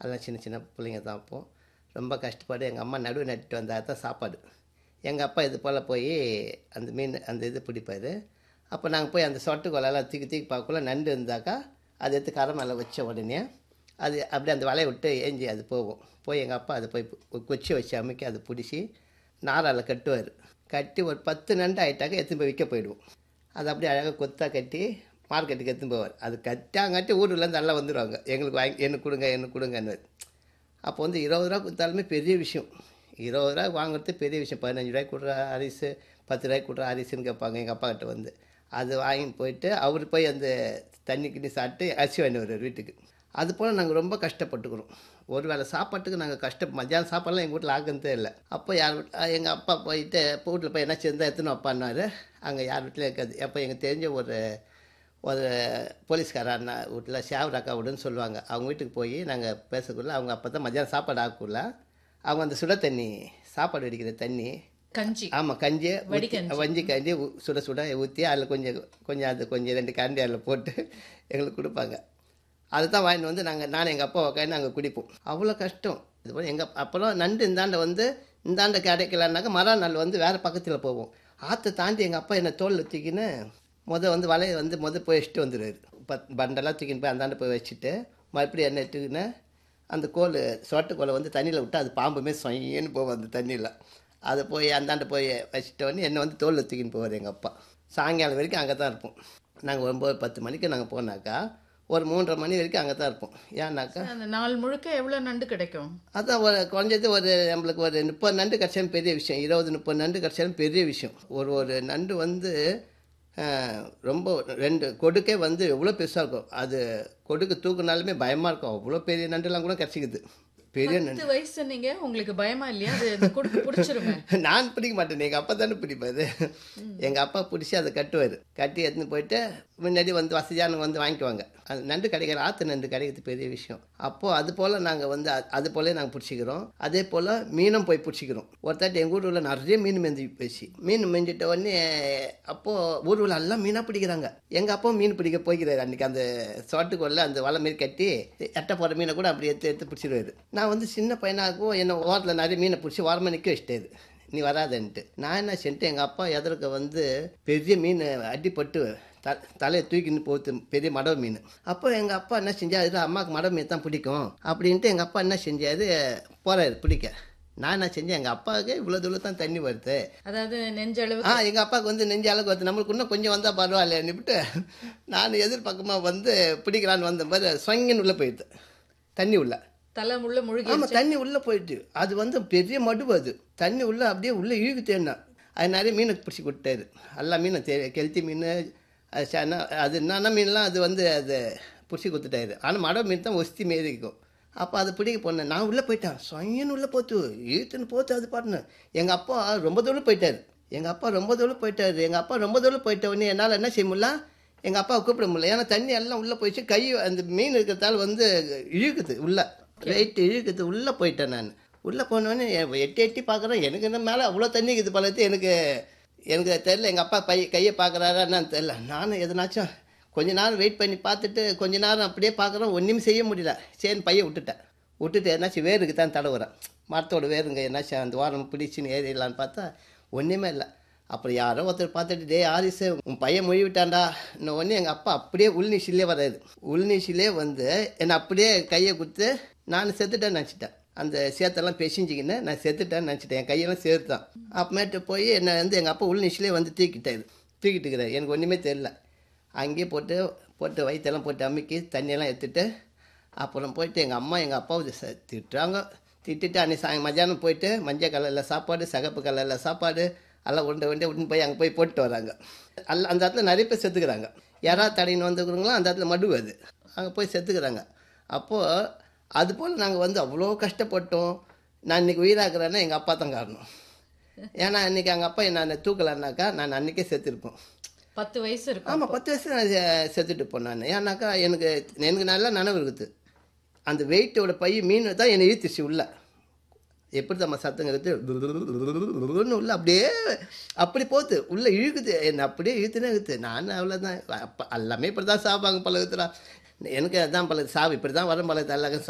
அதெல்லாம் சின்ன சின்ன பிள்ளைங்க தான் அப்போது ரொம்ப கஷ்டப்பட்டு எங்கள் அம்மா நடுவு நட்டுட்டு வந்தால் தான் சாப்பாடு எங்கள் அப்பா இது போல் போய் அந்த மீன் அந்த இது பிடிப்பார் அப்போ நாங்கள் போய் அந்த சொட்டு கொலையெல்லாம் தூக்கி தூக்கி பார்க்கக்குள்ள நண்டு இருந்தாக்கா அதை எடுத்து கரை மேலே வச்ச உடனே அது அப்படியே அந்த வலையை விட்டு ஏஞ்சி அது போகும் போய் எங்கள் அப்பா அதை போய் கு- குச்சி வச்சு அமுக்கி அதை பிடிச்சி நாரால் கட்டுவார் கட்டி ஒரு பத்து நண்டு ஆகிட்டாக்க எடுத்துன்னு போய் விற்க போயிடுவோம் அது அப்படியே அழகாக கொத்தா கட்டி மார்க்கெட்டுக்கு எடுத்துன்னு போவார் அது கட்டாங்காட்டி ஊர்லேருந்து எல்லாம் வந்துடுவாங்க எங்களுக்கு வாங்கி எனக்கு கொடுங்க எனக்கு கொடுங்கன்னு அப்போ வந்து இருபது ரூபா கொடுத்தாலுமே பெரிய விஷயம் இருபது ரூபா வாங்குறது பெரிய விஷயம் பதினஞ்சு ரூபாய்க்கு கொடுற அரிசி பத்து ரூபாய்க்கு கொடுற அரிசின்னு கேட்பாங்க எங்கள் அப்பா கிட்ட வந்து அது வாங்கிட்டு போயிட்டு அவர் போய் அந்த தண்ணி கிண்ணி சாப்பிட்டு அரிசி வாங்கி வருவார் வீட்டுக்கு அது போல் நாங்கள் ரொம்ப கஷ்டப்பட்டுக்கிறோம் ஒரு வேளை சாப்பாட்டுக்கு நாங்கள் கஷ்ட மத்தியானம் சாப்பாடுலாம் எங்கள் வீட்டில் ஆகுறதே இல்லை அப்போ யார் எங்கள் அப்பா போயிட்டு வீட்டில் போய் என்ன சேர்ந்தா எத்தனை அப்பான்னாரு அங்கே யார் வீட்டில் இருக்காது அப்போ எங்களுக்கு தெரிஞ்ச ஒரு ஒரு போலீஸ்கார அண்ணா வீட்டில் ஷேவர் அக்கா வீடுன்னு சொல்லுவாங்க அவங்க வீட்டுக்கு போய் நாங்கள் பேசக்குள்ள அவங்க அப்போ தான் மத்தியானம் சாப்பாடு ஆகக்குள்ள அவங்க அந்த சுட தண்ணி சாப்பாடு வெடிக்கிற தண்ணி கஞ்சி ஆமாம் கஞ்சி வடிகஞ்சி. வஞ்சி கஞ்சி ஊ- சுட சுட ஊற்றி அதில் கொஞ்சம் கொஞ்சம் அது கொஞ்சம் ரெண்டு கரண்டி அதில் போட்டு எங்களுக்கு கொடுப்பாங்க அதை தான் வாங்கிட்டு வந்து நாங்கள் நான் எங்கள் அப்பா உட்காந்து நாங்கள் குடிப்போம் அவ்வளோ கஷ்டம் இது போல் எங்கள் அப்புறம் நண்டு இந்தாண்ட வந்து இந்தாண்ட கிடைக்கலன்னாக்கா மறுநாள் வந்து வேறு பக்கத்தில் போவோம் ஆற்றை தாண்டி எங்கள் அப்பா என்னை தோல் தூக்கின்னு முத வந்து வலையை வந்து முத போய் வச்சுட்டு வந்துடுவார் பத் பண்டெல்லாம் தூக்கின்னு போய் அந்தாண்ட போய் வச்சுட்டு மறுபடியும் என்ன எடுத்துக்கின்னு அந்த கோல் சொட்டு கோலை வந்து தண்ணியில் விட்டு அது பாம்புமே சொயின்னு போகும் அந்த தண்ணியில் அதை போய் அந்தாண்ட போய் வச்சுட்ட உடனே என்னை வந்து தோலில் தூக்கின்னு போவார் எங்கள் அப்பா சாயங்காலம் வரைக்கும் அங்கே தான் இருப்போம் நாங்கள் ஒம்பது பத்து மணிக்கு நாங்கள் போனாக்கா ஒரு மூன்றரை மணி வரைக்கும் அங்கே தான் இருப்போம் ஏன்னாக்கா அந்த நாள் முழுக்க எவ்வளவு நண்டு கிடைக்கும் அதான் ஒரு குறைஞ்சது ஒரு நம்மளுக்கு ஒரு முப்பது நண்டு கிடச்சாலும் பெரிய விஷயம் இருபது முப்பது நண்டு கிடச்சாலும் பெரிய விஷயம் ஒரு ஒரு நண்டு வந்து அஹ், ரொம்ப ரெண்டு கொடுக்கே வந்து எவ்வளோ பெருசாக இருக்கும் அது கொடுக்கு தூக்குனாலுமே பயமாக இருக்கும் அவ்வளோ பெரிய நண்டுலாம் கூட கிடச்சிக்குது பெரிய நண்டு பத்து வயசு நீங்க உங்களுக்கு பயமா இல்லையா அது அந்த கொடுக்கு பிடிச்சிருமே நான் பிடிக்க மாட்டேன் எங்கள் அப்பா தானே பிடிப்பாரு எங்கள் அப்பா பிடிச்சி அதை கட்டுவார் கட்டி எடுத்துன்னு போயிட்டு முன்னாடி வந்து வசதியானவங்க வந்து வாங்கிக்குவாங்க அது நண்டு கிடைக்கிற ஆற்று நண்டு கிடைக்கிறது பெரிய விஷயம் அப்போது அது போல் நாங்கள் வந்து அ- அது போல நாங்கள் பிடிச்சிக்கிறோம் அதே போல் மீனும் போய் பிடிச்சிக்கிறோம் ஒருத்தாட்டி எங்கள் ஊரில் நிறைய மீன் மெஞ்சி போச்சு மீன் மெஞ்சிட்ட உடனே அப்போது ஊரில் எல்லாம் மீனாக பிடிக்கிறாங்க எங்கள் அப்பா மீன் பிடிக்க போய்க்கிறாரு அன்றைக்கி அந்த சோட்டுக்குள்ள அந்த வலை மாரி கட்டி எட்ட போகிற மீனை கூட அப்படி எடுத்து எடுத்து பிடிச்சிடுவாரு நான் வந்து சின்ன பையனாகவும் என்ன ஓரத்தில் நிறைய மீனை பிடிச்சி ஓரமாக நிற்க வச்சிட்டாரு நீ வராதன்ட்டு நான் என்ன செஞ்சுட்டு எங்கள் அப்பா எதிர்க்க வந்து பெரிய மீன் அடிப்பட்டு த தலையை தூக்கின்னு போகுது பெரிய மடவு மீன் அப்போ எங்கள் அப்பா என்ன செஞ்சாரு அம்மாவுக்கு மடவு மீன் தான் பிடிக்கும் அப்படின்ட்டு எங்கள் அப்பா என்ன செஞ்சாரு போறாரு பிடிக்க நான் என்ன செஞ்சேன் எங்கள் அப்பாவுக்கு இவ்வளோ தூரம் தான் தண்ணி வருது அதாவது நெஞ்சளவு ஆ எங்கள் அப்பாவுக்கு வந்து நெஞ்ச அளவுக்கு வந்து நம்மளுக்கு இன்னும் கொஞ்சம் வந்தால் பரவாயில்லன்னுட்டு நான் எதிர்பக்கமாக வந்து பிடிக்கலான்னு வந்த மாதிரி சொங்கின்னு உள்ளே போயிடுது தண்ணி உள்ள தலை உள்ள முழுகி ஆமாம் தண்ணி உள்ளே போயிட்டு அது வந்து பெரிய மடுவு அது தண்ணி உள்ளே அப்படியே உள்ளே இழுக்கு தேடினா அது நிறைய மீனை பிடிச்சி கொடுத்தாரு எல்லா மீனும் தெ கெளுத்தி மீன் அது சன அது என்னென்ன மீன்லாம் அது வந்து அது பிடிச்சி கொடுத்துட்டாரு ஆனால் மடை மீன் தான் ஒஸ்தி மாரி இருக்கும் அப்போ அதை பிடிக்க போனேன் நான் உள்ளே போயிட்டேன் சொயன்னு உள்ளே போத்து இழுத்துன்னு போத்து அது பாட்டுன்னு எங்கள் அப்பா ரொம்ப தூரம் போயிட்டாரு எங்கள் அப்பா ரொம்ப தூரம் போயிட்டாரு எங்கள் அப்பா ரொம்ப தூரம் போயிட்ட உடனே என்னால் என்ன செய்ய முடியல எங்கள் அப்பாவை கூப்பிட முடியல ஏன்னா தண்ணி எல்லாம் உள்ளே போயிடுச்சு கை அந்த மீன் இருக்கிறதால வந்து இழுக்குது உள்ளே ரைட்டு இழுக்குது உள்ளே போயிட்டேன் நான் உள்ளே போனோடனே எட்டி எட்டி பார்க்குறேன் எனக்கு என்ன மேலே அவ்வளோ தண்ணி இருக்குது பழத்து எனக்கு எனக்கு தெரில எங்கள் அப்பா பை கையை பார்க்குறாரா என்னன்னு தெரில நானும் எதனாச்சும் கொஞ்ச நேரம் வெயிட் பண்ணி பார்த்துட்டு கொஞ்ச நேரம் அப்படியே பார்க்குறேன் ஒன்றுமே செய்ய முடியல சரின்னு பையை விட்டுட்டேன் விட்டுட்டு என்னாச்சும் வேருக்கு தான் தடவுறேன் மரத்தோட வேருங்க என்னாச்சும் அந்த வாரம் பிடிச்சின்னு ஏறிடலான்னு பார்த்தா ஒன்றுமே இல்லை அப்புறம் யாரோ ஒருத்தர் பார்த்துட்டு டே ஆரிசு உன் பையன் மொழி விட்டான்டா இன்னும் ஒன்று எங்கள் அப்பா அப்படியே உள்நீச்சிலே வராது உள்நீச்சிலே வந்து என்னை அப்படியே கையை கொடுத்து நான் செத்துட்டேன்னு நினச்சிட்டேன் அந்த சேத்தெல்லாம் பெசிஞ்சிக்கின்னு நான் செத்துட்டேன்னு நினச்சிட்டேன் என் கையெல்லாம் சேர்த்தான் அப்புறமேட்டு போய் என்னை வந்து எங்கள் அப்பா உள்நீச்சிலே வந்து தூக்கிட்டாரு தூக்கிட்டு இருக்கிறாரு எனக்கு ஒன்றுமே தெரில அங்கேயே போட்டு போட்டு வயிற்றெல்லாம் போட்டு அமுக்கி தண்ணியெல்லாம் எடுத்துட்டு அப்புறம் போயிட்டு எங்கள் அம்மா எங்கள் அப்பாவை ச- திட்டுறாங்க திட்டிட்டு அன்னைக்கு சாயங்காலம் மத்தியானம் போயிட்டு மஞ்சள் கலரில் சாப்பாடு சிகப்பு கலரில் சாப்பாடு எல்லாம் உருண்டை உருண்டை உடனே போய் அங்கே போய் போட்டு வராங்க அல்ல அந்த இடத்துல நிறைய பேர் செத்துக்கிறாங்க யாராவது தடையின்னு வந்துக்கிறவங்களும் அந்த இடத்துல மடு அது அங்கே போய் செத்துக்கிறாங்க அப்போது அது போல் நாங்கள் வந்து அவ்வளோ கஷ்டப்பட்டோம் நான் இன்னைக்கு உயிராக்குறேன்னா எங்கள் அப்பா தான் காரணம் ஏன்னா அன்றைக்கி எங்கள் அப்பா என்ன தூக்கலைன்னாக்கா நான் அன்றைக்கே செத்துருப்போம் பத்து வயசு இருக்கும் ஆமாம் பத்து வயசு நான் செ- செத்துட்டு போனேன் ஏன்னாக்கா எனக்கு எனக்கு நல்லா நனவு இருக்குது அந்த வெயிட்டோட பை மீன் தான் என்னை இழுத்துச்சு உள்ள எப்படி நம்ம சத்தங்கிறது உள்ள அப்படியே அப்படி போகுது உள்ள இழுக்குது என்னை அப்படியே இழுத்துனே இழுத்து நான் அவ்வளோதான் அப்போ எல்லாமே இப்படி தான் சாப்பாங்க பழகுத்துறா எனக்கு அதான் பழகு சாவு இப்படி தான் வரும் பழகுது எல்லாருக்கும்